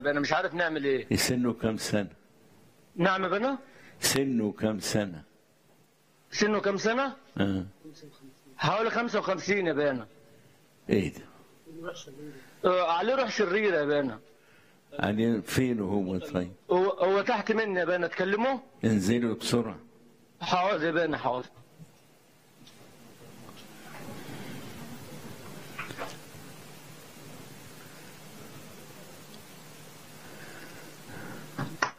انا مش عارف نعمل ايه سنه كم سنة نعم يا بنا سنه كم سنة سنه كم سنه آه. حوالي 55 يا بانا ايه ده آه، عليه روح شريره يا بانا يعني فين هو طيب هو هو تحت مني يا بانا تكلمه انزلوا بسرعة حاضر يا بانا حاضر